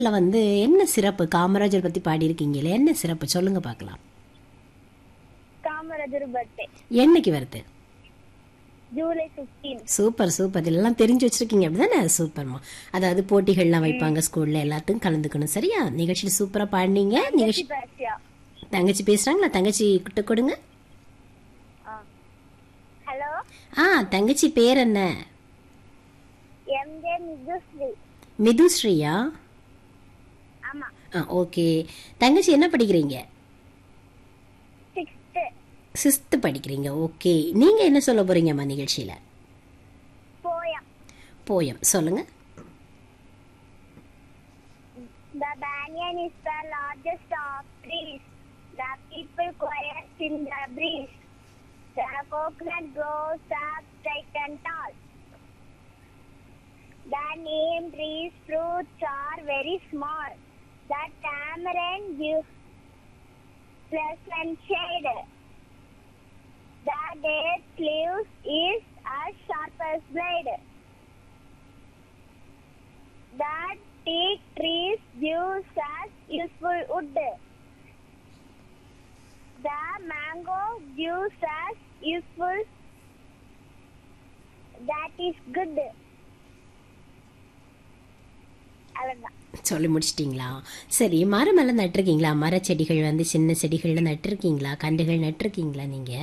இதுல வந்து என்ன சிறப்பு காமராஜர் பத்தி பாடியிருக்கீங்களே என்ன சிறப்பு சொல்லுங்க பார்க்கலாம் காமராஜர் பர்த்டே என்னைக்கு வருது ஜூலை 15 சூப்பர் சூப்பர் இதெல்லாம் தெரிஞ்சு வச்சிருக்கீங்க அப்படிதானே சூப்பர்மா அதாவது போட்டிகள்லாம் வைப்பாங்க ஸ்கூல்ல எல்லாத்துக்கும் கலந்துக்கணும் சரியா நிகழ்ச்சியில் சூப்பரா பாடினீங்க நிகழ்ச்சி பேசியா தங்கச்சி பேசுறாங்களா தங்கச்சி கிட்ட கொடுங்க ஹலோ ஆ தங்கச்சி பேர் என்ன எம்ஜே மிதுஸ்ரீ மிதுஸ்ரீயா ஆமா ஆ ஓகே தங்கச்சி என்ன படிக்கிறீங்க சிக்ஸ்த்து சிக்ஸ்த்து படிக்கிறீங்க ஓகே நீங்க என்ன சொல்ல போறீங்கம்மா நிகழ்ச்சியில போயம் போயம் சொல்லுங்க The banyan is the largest of trees. The people quiet in the breeze. The coconut grows up straight and tall. The neem trees' fruits are very small. The tamarind gives pleasant shade. The date leaves is as sharp as blade. The teak trees gives us useful wood. The mango gives us useful. That is good. அவ்வளவுதான் சொல்லி முடிச்சிட்டிங்களா சரி மரம் எல்லாம் நட்டிருக்கீங்களா மரச்செடிகள் வந்து சின்ன செடிகள்ல நட்டிருக்கீங்களா கண்டுகள் நட்டிருக்கீங்களா நீங்க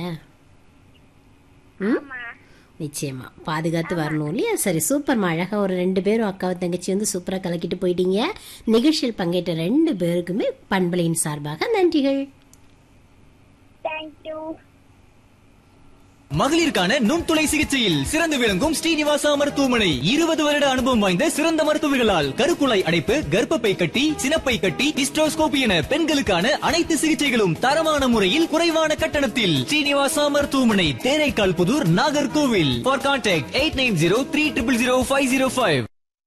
ம் ஆமா நிச்சயமா பாதுகாத்து வரணும் இல்லையா சரி சூப்பர்மா அழகா ஒரு ரெண்டு பேரும் அக்காவை தங்கச்சி வந்து சூப்பரா கலக்கிட்டு போயிட்டீங்க நிகழ்ச்சியில் பங்கேற்ற ரெண்டு பேருக்குமே பண்பலையின் சார்பாக நன்றிகள் தேங்க்யூ மகளிருக்கான நுண்துளை சிகிச்சையில் சிறந்து விளங்கும் ஸ்ரீனிவாசா மருத்துவமனை இருபது வருட அனுபவம் வாய்ந்த சிறந்த மருத்துவர்களால் கருக்குழாய் அடைப்பு கர்ப்பப்பை கட்டி சினப்பை கட்டி ஹிஸ்டோஸ்கோபி என பெண்களுக்கான அனைத்து சிகிச்சைகளும் தரமான முறையில் குறைவான கட்டணத்தில் ஸ்ரீனிவாசா மருத்துவமனை Theraikkal Puthur Nagercoil for contact eight nine zero three triple zero five zero five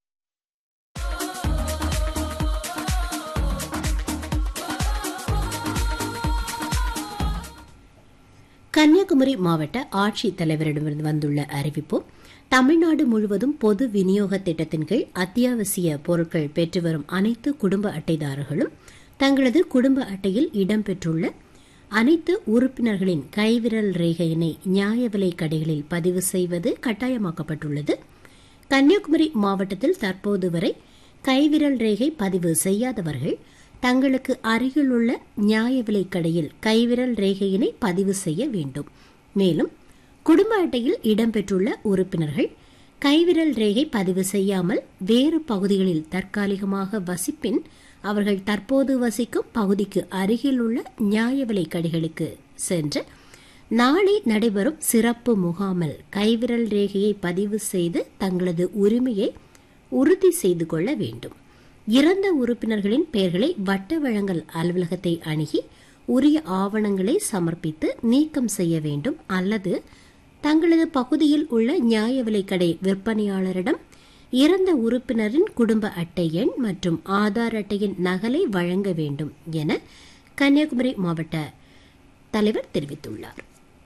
Kanyakumari மாவட்ட ஆட்சித் தலைவரிடமிருந்து வந்துள்ள அறிவிப்பு தமிழ்நாடு முழுவதும் பொது விநியோக திட்டத்தின் கீழ் அத்தியாவசிய பொருட்கள் பெற்று வரும் அனைத்து குடும்ப அட்டைதாரர்களும் தங்களது குடும்ப அட்டையில் இடம்பெற்றுள்ள அனைத்து உறுப்பினர்களின் கைவிரல் ரேகையினை நியாய விலை கடைகளில் பதிவு செய்வது கட்டாயமாக்கப்பட்டுள்ளது கன்னியாகுமரி மாவட்டத்தில் தற்போது வரை கைவிரல் ரேகை பதிவு செய்யாதவர்கள் தங்களுக்கு அருகிலுள்ள நியாய விலைக் கடையில் கைவிரல் ரேகையினை பதிவு செய்ய வேண்டும் மேலும் குடும்ப அட்டையில் இடம்பெற்றுள்ள உறுப்பினர்கள் கைவிரல் ரேகை பதிவு செய்யாமல் வேறு பகுதிகளில் தற்காலிகமாக வசிப்பின் அவர்கள் தற்போது வசிக்கும் பகுதிக்கு அருகிலுள்ள நியாய விலைக் கடைகளுக்கு சென்று நாளை நடைபெறும் சிறப்பு முகாமில் கைவிரல் ரேகையை பதிவு செய்து தங்களது உரிமையை உறுதி செய்து கொள்ள வேண்டும் இறந்த உறுப்பினர்களின் பெயர்களை வட்ட வழங்கல் அலுவலகத்தை அணுகி உரிய ஆவணங்களை சமர்ப்பித்து நீக்கம் செய்ய வேண்டும் அல்லது தங்களது பகுதியில் உள்ள நியாய விலைக்கடை விற்பனையாளரிடம் இறந்த உறுப்பினரின் குடும்ப அட்டை எண் மற்றும் ஆதார் அட்டையின் நகலை வழங்க வேண்டும் என கன்னியாகுமரி மாவட்ட தலைவர் தெரிவித்துள்ளார்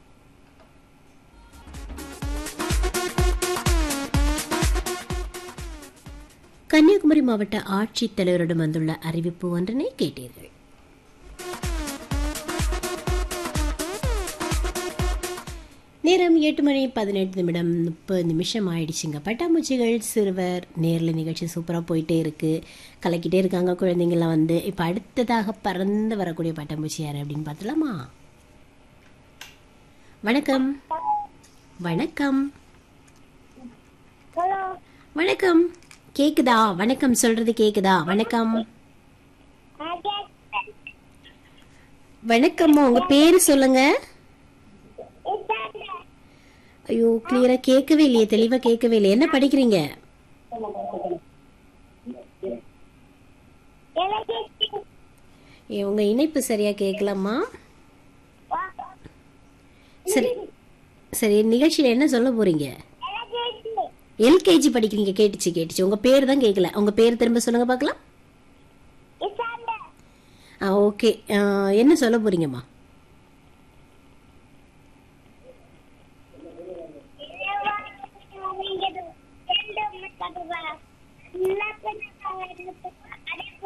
கன்னியாகுமரி மாவட்ட ஆட்சித் தலைவரிடம் வந்துள்ள அறிவிப்பு ஒன்றினை கேட்டீர்கள் நேரம் எட்டு மணி பதினெட்டு நிமிடம் முப்பது நிமிஷம் ஆயிடுச்சுங்க பட்டாம்பூச்சிகள் சிறுவர் நேரில் நிகழ்ச்சி சூப்பராக போயிட்டே இருக்கு கலக்கிட்டே இருக்காங்க குழந்தைங்களாம் வந்து இப்போ அடுத்ததாக பறந்து வரக்கூடிய பட்டாம்பூச்சி யார் அப்படின்னு பார்த்தலாமா வணக்கம் வணக்கம் ஹலோ வணக்கம் கேக்குதா வணக்கம் சொல்றது கேக்குதா வணக்கம் வணக்கம்மா உங்க பேரு சொல்லுங்க ஐயோ கிளியரா கேட்கவே இல்லையே தெளிவா கேட்கவே இல்லையே என்ன படிக்கிறீங்க ஏ, உங்க இணைப்பு சரியா கேட்கலாமா சரி சரி நிகழ்ச்சியில என்ன சொல்ல போறீங்க எல்கேஜி படிக்கிறீங்க கேட்டுச்சு கேட்டுச்சு உங்க பேர் தான் கேட்கல உங்க பேர் திரும்ப சொல்லுங்க பார்க்கலாம் ஆ ஓகே என்ன சொல்ல போறீங்கம்மா